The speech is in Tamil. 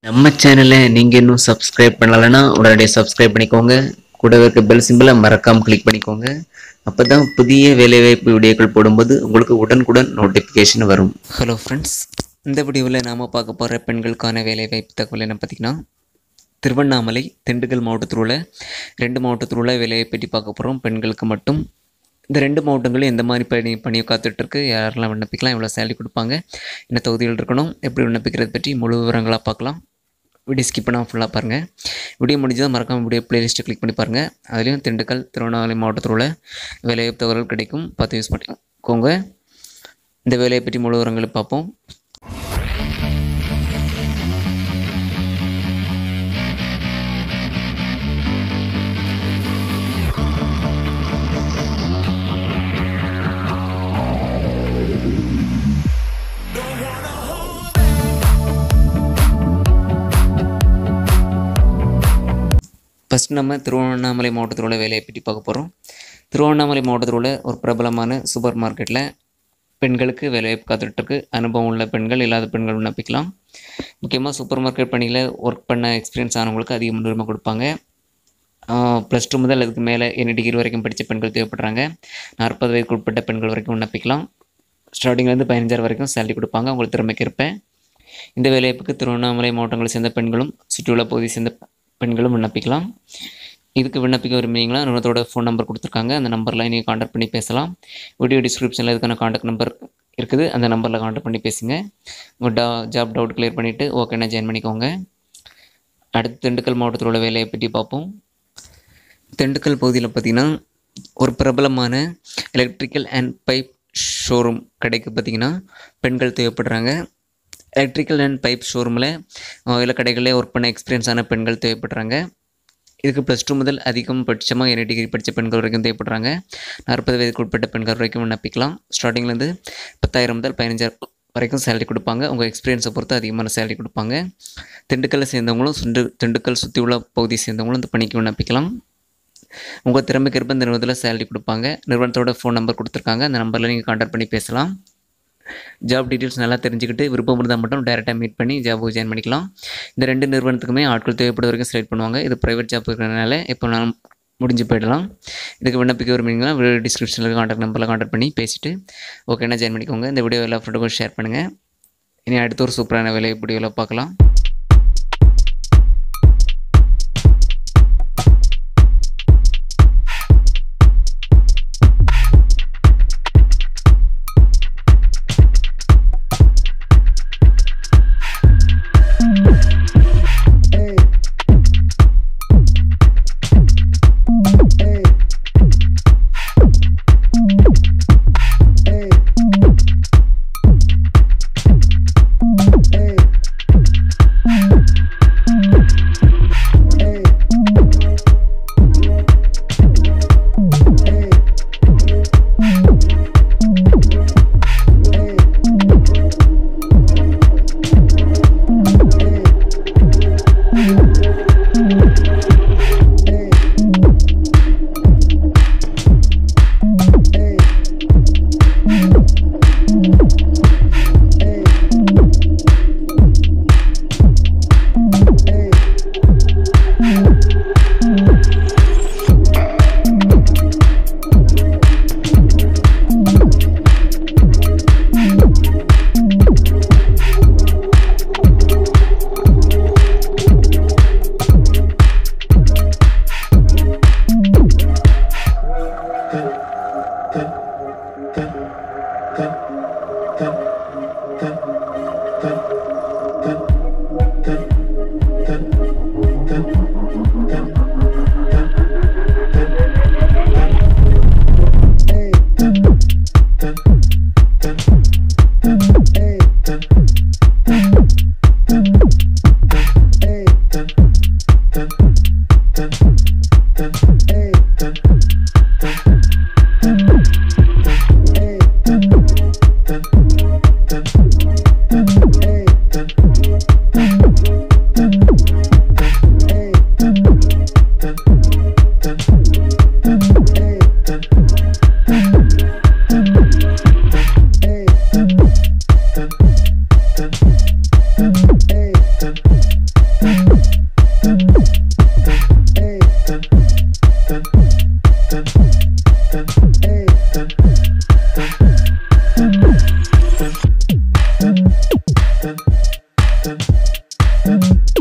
நம்ம சேனலை நீங்கள் இன்னும் சப்ஸ்கிரைப் பண்ணலைன்னா உடனடியாக சப்ஸ்கிரைப் பண்ணிக்கோங்க கூடவே இருக்க பெல் சிம்பிளை மறக்காமல் கிளிக் பண்ணிக்கோங்க அப்போ தான் புதிய வேலைவாய்ப்பு வீடியோக்கள் போடும்போது உங்களுக்கு உடனுக்குடன் நோட்டிஃபிகேஷன் வரும் ஹலோ ஃப்ரெண்ட்ஸ் இந்த வீடியோவில் நாம் பார்க்க போகிற பெண்களுக்கான வேலைவாய்ப்பு தகவல் என்ன பார்த்திங்கன்னா திருவண்ணாமலை திண்டுக்கல் மாவட்டத்தில் உள்ள ரெண்டு மாவட்டத்தில் உள்ள வேலையை பற்றி பார்க்க போகிறோம் பெண்களுக்கு மட்டும் இந்த ரெண்டு மாவட்டங்களும் எந்த மாதிரி பணி பணியை காத்துட்ருக்கு யாரெல்லாம் விண்ணப்பிக்கலாம் எவ்வளோ சேலரி கொடுப்பாங்க என்ன தொகுதிகள் இருக்கணும் எப்படி விண்ணப்பிக்கிறது பற்றி முழு விவரங்களாக பார்க்கலாம் வீடியோ ஸ்கிப் பண்ணாமல் ஃபுல்லாக பாருங்கள் வீடியோ முடிஞ்சதும் மறக்காமல் வீடியோ பிளேலிஸ்ட்டை கிளிக் பண்ணி பாருங்கள் அதுலேயும் திண்டுக்கல் திருவண்ணாமலை மாவட்டத்தில் உள்ள வேலைவாய்ப்பு தகவல்கள் கிடைக்கும் பார்த்து யூஸ் பண்ணிக்கோங்க இந்த வேலையை பற்றி முழு விவரங்களை பார்ப்போம் ஃபஸ்ட் நம்ம திருவண்ணாமலை மாவட்டத்தில் உள்ள வேலையை பற்றி பார்க்க போகிறோம் திருவண்ணாமலை மாவட்டத்தில் உள்ள ஒரு பிரபலமான சூப்பர் மார்க்கெட்டில் பெண்களுக்கு வேலைவாய்ப்பு காத்துட்ருக்கு அனுபவம் உள்ள பெண்கள் இல்லாத பெண்கள் விண்ணப்பிக்கலாம் முக்கியமாக சூப்பர் மார்க்கெட் பணியில் ஒர்க் பண்ண எக்ஸ்பீரியன்ஸ் ஆனவங்களுக்கு அதிக முன்னுரிமை கொடுப்பாங்க ப்ளஸ் டூ முதல் அதுக்கு மேலே என்ன டிகிரி வரைக்கும் படித்த பெண்கள் தேவைப்படுறாங்க நாற்பது வயதுக்கு உட்பட்ட பெண்கள் வரைக்கும் விண்ணப்பிக்கலாம் ஸ்டார்டிங்லேருந்து பதினஞ்சாயிரம் வரைக்கும் சேலரி கொடுப்பாங்க உங்களுக்கு திறமைக்கு இருப்ப இந்த வேலைவாய்ப்புக்கு திருவண்ணாமலை மாவட்டங்களை சேர்ந்த பெண்களும் சுற்றியுள்ள பகுதியை சேர்ந்த பெண்களும் விண்ணப்பிக்கலாம் இதுக்கு விண்ணப்பிக்க விரும்புறீங்களா நிறுவனத்தோட ஃபோன் நம்பர் கொடுத்துருக்காங்க அந்த நம்பரில் நீங்கள் காண்டாக்ட் பண்ணி பேசலாம் வீடியோ டிஸ்கிரிப்ஷனில் இதுக்கான காண்டாக்ட் நம்பர் இருக்குது அந்த நம்பரில் காண்டாக்ட் பண்ணி பேசுங்க உங்கள் டா ஜாப் டவுட் கிளியர் பண்ணிவிட்டு ஓகேண்ணா ஜாயின் பண்ணிக்கோங்க அடுத்து திண்டுக்கல் மாவட்டத்தில் உள்ள வேலையை பற்றி பார்ப்போம் திண்டுக்கல் பகுதியில் பார்த்திங்கன்னா ஒரு பிரபலமான எலக்ட்ரிக்கல் அண்ட் பைப் ஷோரூம் கடைக்கு பார்த்திங்கன்னா பெண்கள் தேவைப்படுறாங்க எலக்ட்ரிக்கல் அண்ட் பைப் ஷோரூமில் இல்லை கடைகளில் ஒர்க் பண்ண எக்ஸ்பீரியன்ஸான பெண்கள் தேவைப்படுறாங்க இதுக்கு ப்ளஸ் டூ முதல் அதிகம் பட்சமாக என்ன டிகிரி படித்த பெண்கள் வரைக்கும் தேவைப்படுறாங்க நாற்பது வயதுக்கு உட்பட்ட பெண்கள் வரைக்கும் விண்ணப்பிக்கலாம் ஸ்டார்டிங்லேருந்து பத்தாயிரம் முதல் பதினஞ்சாயிரம் வரைக்கும் சேலரி கொடுப்பாங்க உங்கள் எக்ஸ்பீரியன்ஸை பொறுத்து அதிகமான சேலரி கொடுப்பாங்க திண்டுக்கல்லை சேர்ந்தவங்களும் சுண்டு திண்டுக்கல் சுற்றி உள்ள பகுதியை சேர்ந்தவங்களும் இந்த பணிக்கு விண்ணப்பிக்கலாம் உங்கள் திறமைக்கு இருப்ப இந்த நிறுவனத்தில் சேலரி கொடுப்பாங்க நிறுவனத்தோட ஃபோன் நம்பர் கொடுத்துருக்காங்க அந்த நம்பரில் நீங்கள் கான்டாக்ட் பண்ணி பேசலாம் ஜாப் டீட்டெயில்ஸ் நல்லா தெரிஞ்சுக்கிட்டு விருப்பம் இருந்தால் மட்டும் டேரெக்டாக மீட் பண்ணி ஜாப் ஜாயின் பண்ணிக்கலாம் இந்த ரெண்டு நிறுவனத்துக்குமே ஆட்கள் தேவைப்பட வரைக்கும் செலக்ட் பண்ணுவாங்க இது ப்ரைவேட் ஜாப் இருக்கிறனால எப்போ நான் முடிஞ்சு போயிடலாம் இதுக்கு விண்ணப்பிக்க விரும்புனீங்கன்னா வீடியோ டிஸ்கிரிப்ஷனில் காண்டாக்ட் நம்பரில் காண்டாக்ட் பண்ணி பேசிவிட்டு ஓகேனா ஜாயின் பண்ணிக்கோங்க இந்த வீடியோ எல்லா ஃப்ரெண்டுக்கும் ஷேர் பண்ணுங்கள் இனி அடுத்த ஒரு சூப்பரான வேலை வீடியோவில் பார்க்கலாம் Thank